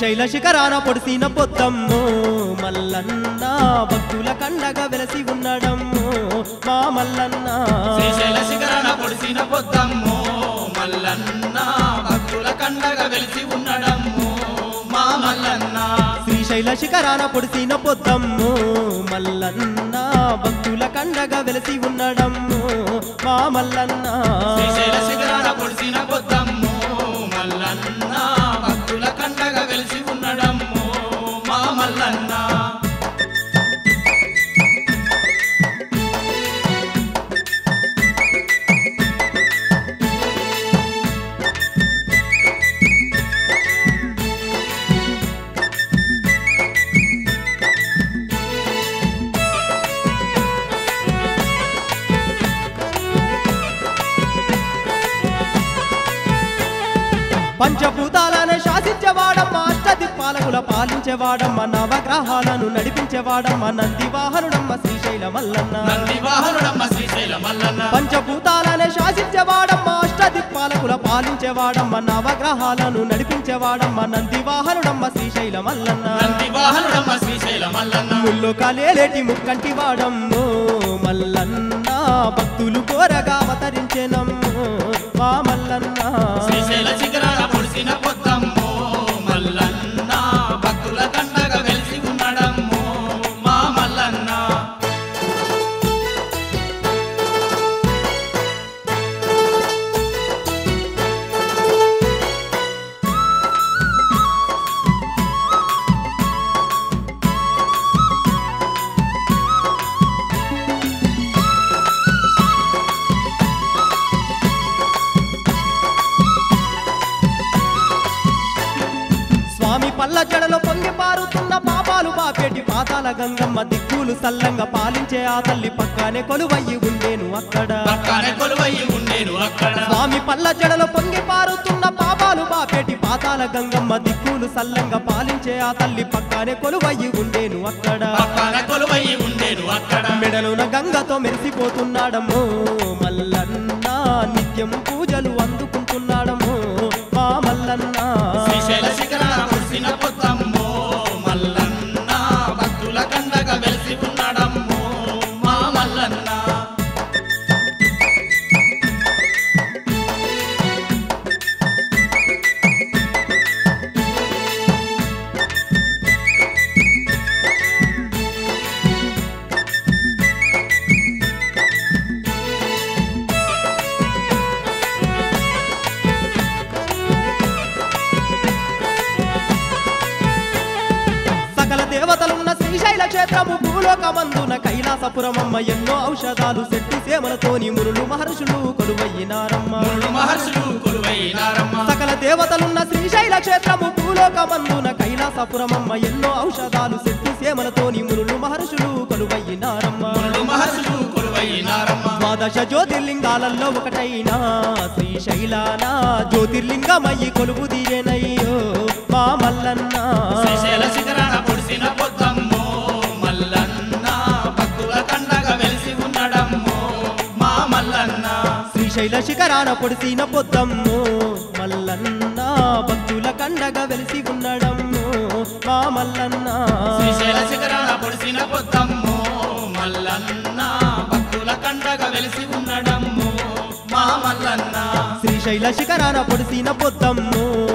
శ్రీశైల శిఖరాన పొడిసిన పొద్దమ్ము మల్లన్న భక్తుల కండగా వెలసి ఉండడమ్ము మా మల్లన్న శ్రీశైల శిఖరాన పొడిసిన పొద్దమ్ము మల్లన్న భక్తుల కండగా వెలిసి ఉండడమ్ము మా మల్లన్న శ్రీశైల శిఖరాన పొడిసిన పొద్దమ్ము మల్లన్న భక్తుల కండగా వెలసి ఉండడమ్ము మా మల్లన్న శ్రీశైల శిఖరాన పొడిసిన పొద్దమ్ము మల్లన్న భక్తుల కండగా వెలిసి ఉండడమ్ము మా మల్లన్న పంచభూతాలను శాసించేవాడమ్మ అష్టదిక్పాలకుల పాలించేవాడమ్మ నవగ్రహాలను నడిపించేవాడమ్మ నంది వాహనుడమ్మ శ్రీశైల మల్లన్న నంది వాహనుడమ్మ శ్రీశైల మల్లన్న పంచభూతాలను శాసించేవాడమ్మ అష్టదిక్పాలకుల పాలించేవాడమ్మ నవగ్రహాలను నడిపించేవాడమ్మ నంది వాహనుడమ్మ శ్రీశైల మల్లన్న నంది వాహనుడమ్మ శ్రీశైల మల్లన్న ముల్లో కాలేలేటి ముక్కంటి వాడమ్ము మల్లన్న భక్తులు కోరగా అవతరించెనమ్ము మా మల్లన్న శ్రీశైల శిఖరాన పొడిసిన పొద్దమ్ము మల్లన్న భక్తుల కండగా వెలిసి ఉండడమ్ము మా మల్లన్న స్వామి పల్ల జడలో పొంగి పారుతున్న పాపాలు బాపేటి పాతాల గంగమ్మ దిక్కులు సల్లంగా పాలించే ఆ తల్లి పక్కనే కొలువయ్యి ఉండేను అక్కడ పక్కనే కొలువయ్యి ఉండేను అక్కడ స్వామి పల్ల జడలో పొంగి పారుతున్న పాపాలు బాపేటి పాతాల గంగమ్మ దిక్కులు సల్లంగా పాలించే ఆ తల్లి పక్కనే కొలువయ్యి ఉండేను అక్కడ పక్కన కొలువయ్యి ఉండేను అక్కడ మెడలోన గంగతో మెరిసిపోతున్నాడము మల్లన్న నిత్యం పూజలు అందుకుంటున్నాడము మా మల్లన్న శ్రీశైల శిఖరాన పొడిసిన పొద్దమ్ము మల్లన్న భక్తుల కండగా వెలిసి ఉండడమ్ము మా మల్లన్న సకల దేవతలున్న శ్రీశైల క్షేత్రము భూలోకమందున కైలాసపురమమ్మ ఎన్నో ఔషధాలు శక్తి సేమలతోని మునులు మహర్షులు కొలువయ్యినారమ్మ మునులు మహర్షులు కొలువైనారమ్మ సకల దేవతలున్న శ్రీశైల క్షేత్రము భూలోకమందున కైలాసపురమమ్మ ఎన్నో ఔషధాలు శక్తి సేమలతోని మునులు మహర్షులు కొలువయ్యినారమ్మ మునులు మహర్షులు కొలువైనారమ్మ ద్వాదశ జ్యోతిర్లింగాలలో ఒకటైన శ్రీశైలాన జ్యోతిర్లింగమయ్యి కొలువు తీరేనయ్యో మా మల్లన్న శ్రీశైల శిఖరాన పొడిసిన పొద్దమ్ము మల్లన్న భక్తుల కండగా వెలిసి ఉండడమ్ము మా మల్లన్న శ్రీశైల శిఖరాన పొడిసిన పొద్దమ్ము మల్లన్న భక్తుల కండగా వెలిసి ఉండడమ్ము మా మల్లన్న శ్రీశైల శిఖరాన పొడిసిన పొద్దమ్ము మల్లన్న భక్తుల కండగా వెలిసి ఉండడమ్ము మా మల్లన్న శ్రీశైల శిఖరాన పొడిసిన పొద్దమ్ము